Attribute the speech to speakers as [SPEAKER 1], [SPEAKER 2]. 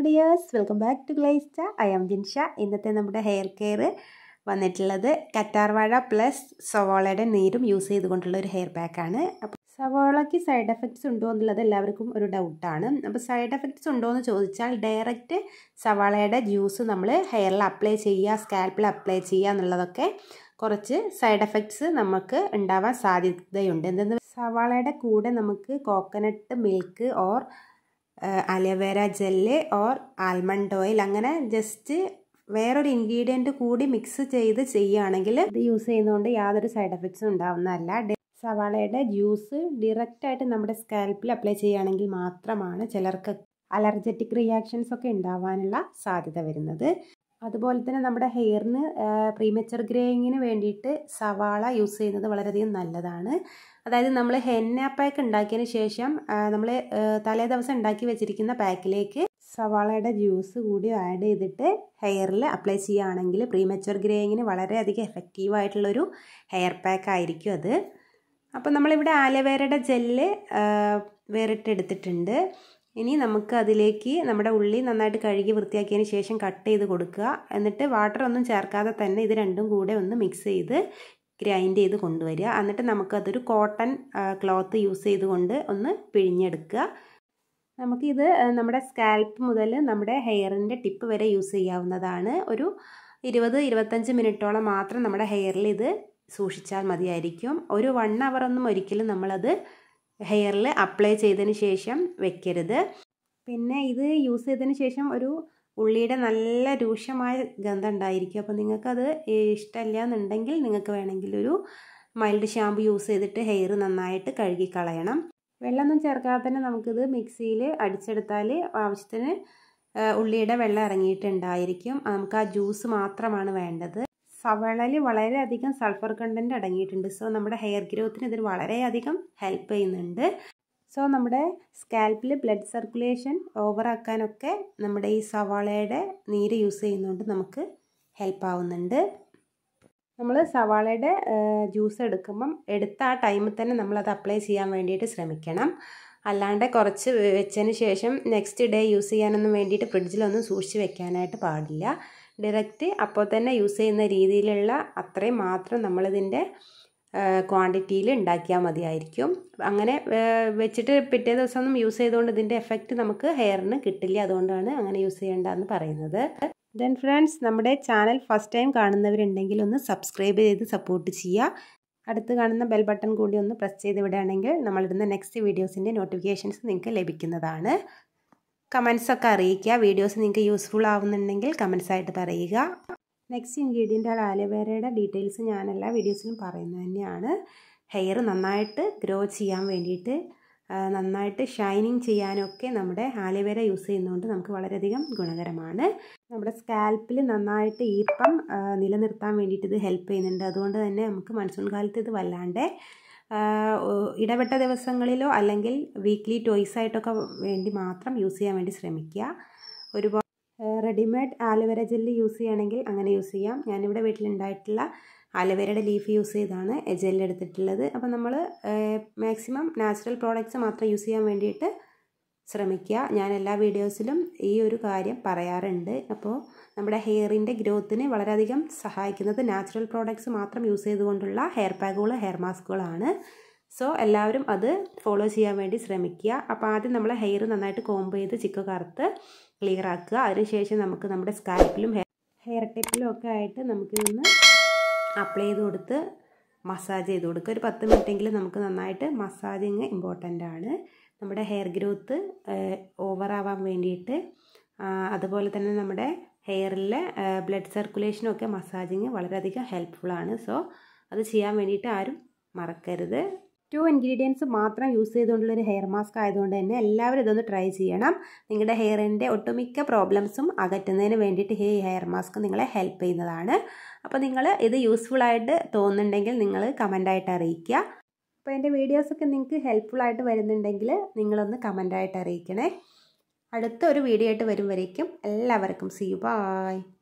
[SPEAKER 1] dears welcome back to ഗ്ലൈസ്റ്റ I am Jinsha ഇന്നത്തെ നമ്മുടെ ഹെയർ കെയർ വന്നിട്ടുള്ളത് കറ്റാർവാഴ പ്ലസ് സവാളയുടെ നീരും യൂസ് ചെയ്തുകൊണ്ടുള്ള ഒരു ഹെയർ പാക്കാണ് അപ്പോൾ സവാളയ്ക്ക് സൈഡ് എഫക്ട്സ് ഉണ്ടോ എന്നുള്ളത് എല്ലാവർക്കും ഒരു ഡൗട്ടാണ് അപ്പോൾ സൈഡ് എഫക്ട്സ് ഉണ്ടോ എന്ന് ചോദിച്ചാൽ ഡയറക്റ്റ് സവാളയുടെ ജ്യൂസ് നമ്മൾ ഹെയറിൽ അപ്ലൈ ചെയ്യുക സ്കാൽപ്പിൽ അപ്ലൈ ചെയ്യുക എന്നുള്ളതൊക്കെ കുറച്ച് സൈഡ് എഫക്ട്സ് നമുക്ക് ഉണ്ടാവാൻ സാധ്യതയുണ്ട് എന്തെന്ന് സവാളയുടെ കൂടെ നമുക്ക് coconut milk or aloe vera gel or almond oil അങ്ങനെ ജസ്റ്റ് വേറൊരു ഇൻഗ്രീഡിയൻറ്റ് കൂടി മിക്സ് ചെയ്ത് ചെയ്യുകയാണെങ്കിൽ ഇത് യൂസ് ചെയ്യുന്നതുകൊണ്ട് യാതൊരു സൈഡ് എഫക്ട്സും ഉണ്ടാവുന്നതല്ല സവാളയുടെ ജ്യൂസ് ഡയറക്റ്റായിട്ട് നമ്മുടെ സ്കാൽപ്പിൽ അപ്ലൈ ചെയ്യുകയാണെങ്കിൽ മാത്രമാണ് ചിലർക്ക് അലർജറ്റിക് റിയാക്ഷൻസ് ഒക്കെ ഉണ്ടാവാനുള്ള സാധ്യത വരുന്നത് അതുപോലെ തന്നെ നമ്മുടെ ഹെയറിന് പ്രീമച്ചർ ഗ്രേയിങ്ങിന് വേണ്ടിയിട്ട് സവാള യൂസ് ചെയ്യുന്നത് വളരെയധികം നല്ലതാണ് അതായത് നമ്മൾ ഹെന്ന പാക്ക് ഉണ്ടാക്കിയതിന് ശേഷം നമ്മൾ തലേ ദിവസം ഉണ്ടാക്കി വെച്ചിരിക്കുന്ന പാക്കിലേക്ക് സവാളയുടെ ജ്യൂസ് കൂടി ആഡ് ചെയ്തിട്ട് ഹെയറിൽ അപ്ലൈ ചെയ്യുകയാണെങ്കിൽ പ്രീമച്ചർ ഗ്രേയിങ്ങിന് വളരെയധികം എഫക്റ്റീവ് ആയിട്ടുള്ളൊരു ഹെയർ പാക്ക് ആയിരിക്കും അത് അപ്പോൾ നമ്മളിവിടെ ആലവേരയുടെ ജെല്ല് വേറിട്ട് എടുത്തിട്ടുണ്ട് ഇനി നമുക്ക് അതിലേക്ക് നമ്മുടെ ഉള്ളി നന്നായിട്ട് കഴുകി വൃത്തിയാക്കിയതിന് ശേഷം കട്ട് ചെയ്ത് കൊടുക്കുക എന്നിട്ട് വാട്ടർ ഒന്നും ചേർക്കാതെ തന്നെ ഇത് രണ്ടും കൂടെ ഒന്ന് മിക്സ് ചെയ്ത് ഗ്രൈൻഡ് ചെയ്ത് കൊണ്ടുവരിക എന്നിട്ട് നമുക്കതൊരു കോട്ടൺ ക്ലോത്ത് യൂസ് ചെയ്തുകൊണ്ട് ഒന്ന് പിഴിഞ്ഞെടുക്കുക നമുക്കിത് നമ്മുടെ സ്കാൽപ്പ് മുതൽ നമ്മുടെ ഹെയറിൻ്റെ ടിപ്പ് വരെ യൂസ് ചെയ്യാവുന്നതാണ് ഒരു ഇരുപത് ഇരുപത്തഞ്ച് മിനിറ്റോളം മാത്രം നമ്മുടെ ഹെയറിൽ ഇത് സൂക്ഷിച്ചാൽ മതിയായിരിക്കും ഒരു വൺ അവർ ഒന്നും ഒരിക്കലും നമ്മളത് ഹെയറിൽ അപ്ലൈ ചെയ്തതിന് ശേഷം വെക്കരുത് പിന്നെ ഇത് യൂസ് ചെയ്തതിന് ശേഷം ഒരു ഉള്ളിയുടെ നല്ല രൂക്ഷമായ ഗന്ധം ഉണ്ടായിരിക്കും അപ്പോൾ നിങ്ങൾക്കത് ഇഷ്ടമല്ല എന്നുണ്ടെങ്കിൽ നിങ്ങൾക്ക് വേണമെങ്കിൽ ഒരു മൈൽഡ് ഷാമ്പു യൂസ് ചെയ്തിട്ട് ഹെയർ നന്നായിട്ട് കഴുകി കളയണം വെള്ളമൊന്നും ചേർക്കാതെ തന്നെ നമുക്കിത് മിക്സിയിൽ അടിച്ചെടുത്താൽ ആവശ്യത്തിന് ഉള്ളിയുടെ വെള്ളം ഇറങ്ങിയിട്ടുണ്ടായിരിക്കും നമുക്ക് ആ ജ്യൂസ് മാത്രമാണ് വേണ്ടത് സവാളയിൽ വളരെയധികം സൾഫർ കണ്ടൻറ്റ് അടങ്ങിയിട്ടുണ്ട് സോ നമ്മുടെ ഹെയർ ഗ്രോത്തിന് ഇതിന് വളരെയധികം ഹെൽപ്പ് ചെയ്യുന്നുണ്ട് സോ നമ്മുടെ സ്കാൽപ്പിൽ ബ്ലഡ് സർക്കുലേഷൻ ഓവറാക്കാനൊക്കെ നമ്മുടെ ഈ സവാളയുടെ നീര് യൂസ് ചെയ്യുന്നതുകൊണ്ട് നമുക്ക് ഹെൽപ്പ് ആവുന്നുണ്ട് നമ്മൾ സവാളയുടെ ജ്യൂസ് എടുക്കുമ്പം എടുത്ത ആ ടൈമിൽ തന്നെ നമ്മളത് അപ്ലൈ ചെയ്യാൻ വേണ്ടിയിട്ട് ശ്രമിക്കണം അല്ലാണ്ട് കുറച്ച് വെച്ചതിന് ശേഷം നെക്സ്റ്റ് ഡേ യൂസ് ചെയ്യാനൊന്നും വേണ്ടിയിട്ട് ഫ്രിഡ്ജിലൊന്നും സൂക്ഷിച്ച് വെക്കാനായിട്ട് പാടില്ല ഡയറക്റ്റ് അപ്പോൾ തന്നെ യൂസ് ചെയ്യുന്ന രീതിയിലുള്ള അത്രയും മാത്രം നമ്മളിതിൻ്റെ ക്വാണ്ടിറ്റിയിൽ ഉണ്ടാക്കിയാൽ മതിയായിരിക്കും അങ്ങനെ വെച്ചിട്ട് പിറ്റേ ദിവസം ഒന്നും യൂസ് ചെയ്തുകൊണ്ട് ഇതിൻ്റെ എഫക്റ്റ് നമുക്ക് ഹെയറിന് കിട്ടില്ല അതുകൊണ്ടാണ് അങ്ങനെ യൂസ് ചെയ്യേണ്ടതെന്ന് പറയുന്നത് ദെൻ ഫ്രണ്ട്സ് നമ്മുടെ ചാനൽ ഫസ്റ്റ് ടൈം കാണുന്നവരുണ്ടെങ്കിൽ ഒന്ന് സബ്സ്ക്രൈബ് ചെയ്ത് സപ്പോർട്ട് ചെയ്യുക അടുത്ത് കാണുന്ന ബെൽ ബട്ടൺ കൂടി ഒന്ന് പ്രസ് ചെയ്ത് വിടുകയാണെങ്കിൽ നമ്മളിടുന്ന നെക്സ്റ്റ് വീഡിയോസിൻ്റെ നോട്ടിഫിക്കേഷൻസ് നിങ്ങൾക്ക് ലഭിക്കുന്നതാണ് കമൻസൊക്കെ അറിയിക്കുക വീഡിയോസ് നിങ്ങൾക്ക് യൂസ്ഫുൾ ആവുന്നുണ്ടെങ്കിൽ കമൻസ് ആയിട്ട് പറയുക നെക്സ്റ്റ് ഇൻഗ്രീഡിയൻ്റ് ആലോവേരയുടെ ഡീറ്റെയിൽസ് ഞാൻ എല്ലാ വീഡിയോസിലും പറയുന്നത് തന്നെയാണ് ഹെയർ നന്നായിട്ട് ഗ്രോ ചെയ്യാൻ വേണ്ടിയിട്ട് നന്നായിട്ട് ഷൈനിങ് ചെയ്യാനൊക്കെ നമ്മുടെ ആലോവേര യൂസ് ചെയ്യുന്നതുകൊണ്ട് നമുക്ക് വളരെയധികം ഗുണകരമാണ് നമ്മുടെ സ്കാൽപ്പിൽ നന്നായിട്ട് ഈർപ്പം നിലനിർത്താൻ വേണ്ടിയിട്ട് ഇത് ഹെൽപ്പ് ചെയ്യുന്നുണ്ട് അതുകൊണ്ട് തന്നെ നമുക്ക് മൺസൂൺ കാലത്ത് ഇത് വല്ലാണ്ട് ഇടപെട്ട ദിവസങ്ങളിലോ അല്ലെങ്കിൽ വീക്ക്ലി ടോയ്സ് ആയിട്ടൊക്കെ വേണ്ടി മാത്രം യൂസ് ചെയ്യാൻ വേണ്ടി ശ്രമിക്കുക ഒരുപാട് റെഡിമെയ്ഡ് ആലുവേര ജെല്ല് യൂസ് ചെയ്യുകയാണെങ്കിൽ അങ്ങനെ യൂസ് ചെയ്യാം ഞാനിവിടെ വീട്ടിലുണ്ടായിട്ടുള്ള ആലുവേരയുടെ ലീഫ് യൂസ് ചെയ്താണ് ജെല്ല് എടുത്തിട്ടുള്ളത് അപ്പോൾ നമ്മൾ മാക്സിമം നാച്ചുറൽ പ്രോഡക്റ്റ്സ് മാത്രം യൂസ് ചെയ്യാൻ വേണ്ടിയിട്ട് ശ്രമിക്കുക ഞാൻ എല്ലാ വീഡിയോസിലും ഈ ഒരു കാര്യം പറയാറുണ്ട് അപ്പോൾ നമ്മുടെ ഹെയറിൻ്റെ ഗ്രോത്തിന് വളരെയധികം സഹായിക്കുന്നത് നാച്ചുറൽ പ്രോഡക്ട്സ് മാത്രം യൂസ് ചെയ്തുകൊണ്ടുള്ള ഹെയർ പാക്കുകൾ ഹെയർ മാസ്കുകളാണ് സോ എല്ലാവരും അത് ഫോളോ ചെയ്യാൻ വേണ്ടി ശ്രമിക്കുക അപ്പോൾ ആദ്യം നമ്മൾ ഹെയർ നന്നായിട്ട് കോംബ് ചെയ്ത് ചിക്ക കറുത്ത് ക്ലിയർ ആക്കുക അതിനുശേഷം നമുക്ക് നമ്മുടെ സ്കാൽപ്പിലും ഹെയർ ടിപ്പിലും ഒക്കെ ആയിട്ട് നമുക്കിതൊന്ന് അപ്ലൈ ചെയ്ത് കൊടുത്ത് മസാജ് ചെയ്ത് കൊടുക്കുക ഒരു പത്ത് മിനിറ്റെങ്കിലും നമുക്ക് നന്നായിട്ട് മസാജിങ് ഇമ്പോർട്ടൻ്റ് ആണ് നമ്മുടെ ഹെയർ ഗ്രോത്ത് ഓവറാവാൻ വേണ്ടിയിട്ട് അതുപോലെ തന്നെ നമ്മുടെ ഹെയറിലെ ബ്ലഡ് സർക്കുലേഷനൊക്കെ മസാജിങ് വളരെയധികം ഹെൽപ്ഫുള്ളാണ് സോ അത് ചെയ്യാൻ വേണ്ടിയിട്ട് ആരും മറക്കരുത് ടു ഇൻഗ്രീഡിയൻസ് മാത്രം യൂസ് ചെയ്തുകൊണ്ടുള്ളൊരു ഹെയർ മാസ്ക് ആയതുകൊണ്ട് തന്നെ എല്ലാവരും ഇതൊന്ന് ട്രൈ ചെയ്യണം നിങ്ങളുടെ ഹെയറിൻ്റെ ഒട്ടുമിക്ക പ്രോബ്ലംസും അകറ്റുന്നതിന് വേണ്ടിയിട്ട് ഈ ഹെയർ മാസ്ക് നിങ്ങളെ ഹെൽപ്പ് ചെയ്യുന്നതാണ് അപ്പോൾ നിങ്ങൾ ഇത് യൂസ്ഫുൾ ആയിട്ട് തോന്നുന്നുണ്ടെങ്കിൽ നിങ്ങൾ കമൻ്റായിട്ട് അറിയിക്കുക അപ്പോൾ എൻ്റെ വീഡിയോസൊക്കെ നിങ്ങൾക്ക് ഹെൽപ്ഫുൾ ആയിട്ട് വരുന്നുണ്ടെങ്കിൽ നിങ്ങളൊന്ന് കമൻ്റായിട്ട് അറിയിക്കണേ അടുത്ത ഒരു വീഡിയോ ആയിട്ട് വരും വരേക്കും എല്ലാവർക്കും സി യു ബായ്